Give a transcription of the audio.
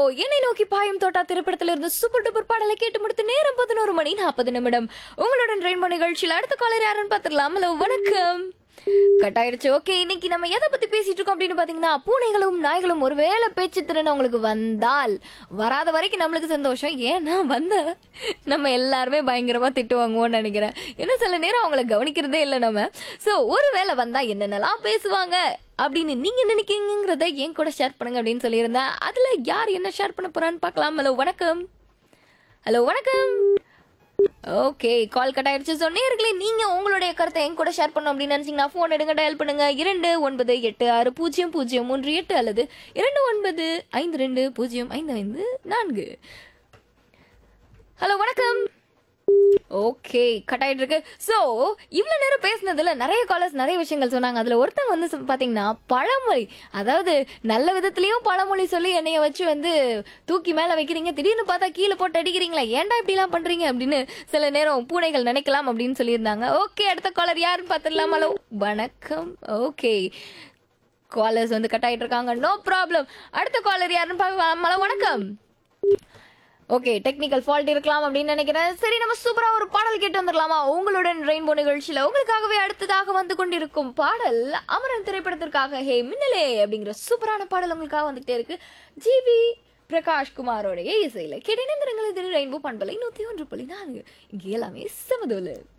என்னை நோக்கி பாயும் தோட்டா திரைப்படத்துல இருந்து சூப்பர் டூப்பர் பாடலை கேட்டு முடித்து நேரம் பதினோரு மணி நாற்பது நிமிடம் உங்களுடன் ரெயின்போ நிகழ்ச்சியில் அடுத்த காலர் யாருன்னு பார்த்துடலாம் ஹலோ வணக்கம் கட் ஆயிடுச்சு ஓகே இன்னைக்கு நம்ம எதை பத்தி பேசிட்டு இருக்கோம் அப்படின்னு பாத்தீங்கன்னா பூனைகளும் நாய்களும் ஒருவேளை பேச்சு திறன் உங்களுக்கு வந்தால் வராத வரைக்கும் நம்மளுக்கு சந்தோஷம் ஏன்னா வந்த நம்ம எல்லாருமே பயங்கரமா திட்டு வாங்குவோம்னு நினைக்கிறேன் ஏன்னா சில நேரம் அவங்கள கவனிக்கிறதே இல்லை நம்ம ஸோ ஒருவேளை வந்தா என்னென்னலாம் பேசுவாங்க அப்படின்னு நீங்க நினைக்கிறீங்கிறத என் கூட ஷேர் பண்ணுங்க அப்படின்னு சொல்லியிருந்தேன் அதுல யார் என்ன ஷேர் பண்ண போறான்னு பார்க்கலாம் ஹலோ வணக்கம் ஹலோ வணக்கம் ஓகே கால் கட் ஆயிடுச்சு ஸோ நேர்களே நீங்க உங்களுடைய கருத்தை என் கூட ஷேர் பண்ணணும் அப்படின்னு நினைச்சீங்கன்னா ஃபோன் எடுங்க டயல் பண்ணுங்க இரண்டு ஒன்பது எட்டு ஆறு பூஜ்ஜியம் பூஜ்ஜியம் மூன்று எட்டு அல்லது இரண்டு ஒன்பது ஐந்து ரெண்டு பூஜ்ஜியம் ஐந்து ஐந்து நான்கு ஹலோ வணக்கம் ஓகே கட் ஆயிட்டு இருக்கு ஸோ இவ்வளோ நேரம் பேசினதுல நிறைய காலர்ஸ் நிறைய விஷயங்கள் சொன்னாங்க அதில் ஒருத்தங்க வந்து சொ- பார்த்தீங்கன்னா பழமொழி அதாவது நல்ல விதத்துலேயும் பழமொழி சொல்லி என்னைய வச்சு வந்து தூக்கி மேலே வைக்கிறீங்க திடீர்னு பார்த்தா கீழே போட்டு அடிக்கிறீங்களா ஏன்டா இப்படிலாம் பண்ணுறீங்க அப்படின்னு சில நேரம் பூனைகள் நினைக்கலாம் அப்படின்னு சொல்லியிருந்தாங்க ஓகே அடுத்த காலர் யாருன்னு பார்த்துடலாம் ஹலோ வணக்கம் ஓகே காலர்ஸ் வந்து கட் ஆயிட்டு இருக்காங்க நோ ப்ராப்ளம் அடுத்த காலர் யாருன்னு பார்க்கலாம் ஹலோ வணக்கம் ஓகே டெக்னிக்கல் ஃபால்ட் இருக்கலாம் அப்படின்னு நினைக்கிறேன் சரி நம்ம சூப்பரா ஒரு பாடல் கேட்டு வந்துடலாமா உங்களுடன் ரெயின்போ நிகழ்ச்சியில உங்களுக்காகவே அடுத்ததாக வந்து கொண்டிருக்கும் பாடல் அமரன் திரைப்படத்திற்காக ஹே மின்னலே அப்படிங்கிற சூப்பரான பாடல் உங்களுக்காக வந்துகிட்டே இருக்கு ஜிவி பிரகாஷ் குமாரோடைய இசையில கேட்டீங்கன்னா திரு ரெயின்போ பண்பலை நூத்தி ஒன்று புள்ளி நான்கு இங்கே எல்லாமே சமதோலு